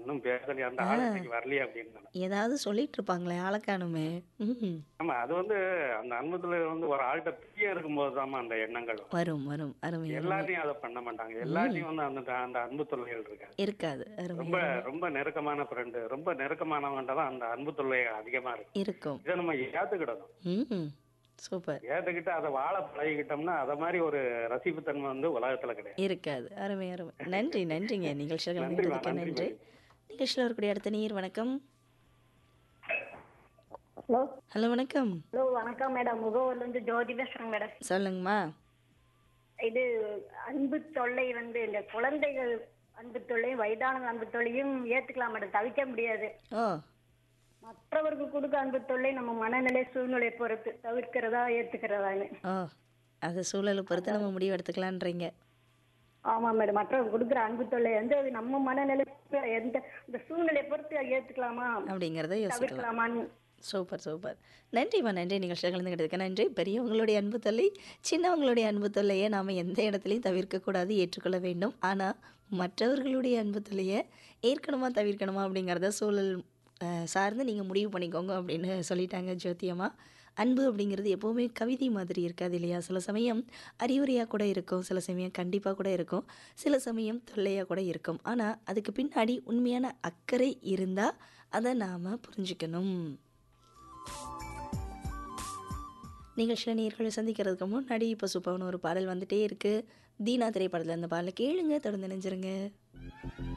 இன்னும் பேசலையே அந்த ஆள் இன்னைக்கு வரலையே அப்படின்னு நினைச்சேன். ஏதாவது சொல்லிட்டு இருப்பாங்களே ஆளக்கானுமே ம் ஆமா அது வந்து அந்த அன்புத்துல வந்து ஒரு ஆள்கிட்ட பிரியம் இருக்கும்போது தாம்மா அந்த எண்ணங்கள் வரும். வரும் வரும் அருமை அருமை எல்லாத்தையும் அதை பண்ண மாட்டாங்க எல்லாத்தையும் வந்து அந்த அந்த அன்பு தொல்லைகள் இருக்காது இருக்காது அருமை ரொம்ப ரொம்ப நெருக்கமான ஃப்ரெண்டு ரொம்ப நெருக்கமானவன்ட்ட தான் அந்த அன்பு தொல்லை அதிகமா இருக்கு இருக்கும் இதை நம்ம ஏத்துக்கிடணும் ம் சூப்பர் ஏத்துக்கிட்டு அதை வாழ பழகிக்கிட்டோம்னா அதை மாதிரி ஒரு ரசிப்புத்தன்மை வந்து உலகத்துல கிடையாது இருக்காது அருமை அருமை நன்றி நன்றிங்க நிகழ்ச்சியில் நன்றிம்மா, கலந்துக்கிறதுக்கு நன்றி, நன்றி நிகழ்ச்சியில் வரக்கூடிய அடுத்த நீர் வணக்கம் ஹலோ ஹலோ வணக்கம் ஹலோ வணக்கம் மேடம் முகவர்லேருந்து ஜோதி பேசுகிறேன் மேடம் சொல்லுங்கம்மா இது அன்பு தொல்லை வந்து இந்த குழந்தைகள் அன்பு தொல்லையும் வயதான அன்பு தொல்லையும் ஏற்றுக்கலாம் மேடம் தவிர்க்க முடியாது ஓ மற்றவர்கள் கொடுக்க அன்பு தொல்லை நம்ம மனநிலை சூழ்நிலை பொறுத்து தவிர்க்கிறதா ஏற்றுக்கிறதான்னு ஓ அது சூழலை பொறுத்து நம்ம முடிவு எடுத்துக்கலான்றீங்க ஆமாம் மேடம் மற்றவர்கள் கொடுக்குற அன்பு தொல்லை வந்து அது நம்ம மனநிலை எந்த இந்த சூழ்நிலை பொறுத்து ஏற்றுக்கலாமா அப்படிங்கிறத யோசிக்கலாம் தவிர்க்கலாமான்னு சூப்பர் சூப்பர் நன்றிம்மா நன்றி நிகழ்ச்சியில் கலந்துக்கிட்டதுக்கு நன்றி பெரியவங்களுடைய அன்பு தொல்லை சின்னவங்களுடைய அன்பு தொல்லையை நாம் எந்த இடத்துலையும் தவிர்க்கக்கூடாது ஏற்றுக்கொள்ள வேண்டும் ஆனால் மற்றவர்களுடைய அன்பு தொல்லையை ஏற்கனமா தவிர்க்கணுமா அப்படிங்கிறத சூழல் அஹ், சார்ந்து நீங்கள் முடிவு பண்ணிக்கோங்க அப்படின்னு சொல்லிட்டாங்க ஜோதியம்மா அன்பு அப்படிங்கிறது எப்போவுமே கவிதை மாதிரி இருக்காது இல்லையா சில சமயம் அறிவுரையாக கூட இருக்கும் சில சமயம் கண்டிப்பாக கூட இருக்கும் சில சமயம் தொல்லையாக கூட இருக்கும் ஆனால் அதுக்கு பின்னாடி உண்மையான அக்கறை இருந்தால் அதை நாம் புரிஞ்சுக்கணும் நிகழ்ச்சியில் நேர்களை சந்திக்கிறதுக்கு முன்னாடி இப்போ சூப்பர்னு ஒரு பாடல் வந்துட்டே இருக்குது தீனா திரைப்படத்தில் அந்த பாடலை கேளுங்க தொடர்ந்து நினைஞ்சிருங்க